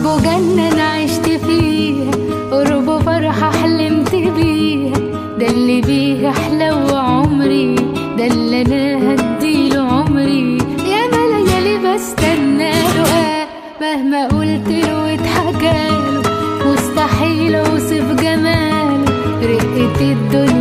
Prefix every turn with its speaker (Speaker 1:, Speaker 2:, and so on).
Speaker 1: حبه جنة أنا عشت فيها قربه فرحة حلمت بيها ده اللي بيه أحلى عمري ده اللي أنا هديله عمري يا ما ليالي بستنى له آه مهما قلت له واتحكاله مستحيل أوصف جماله رقة الدنيا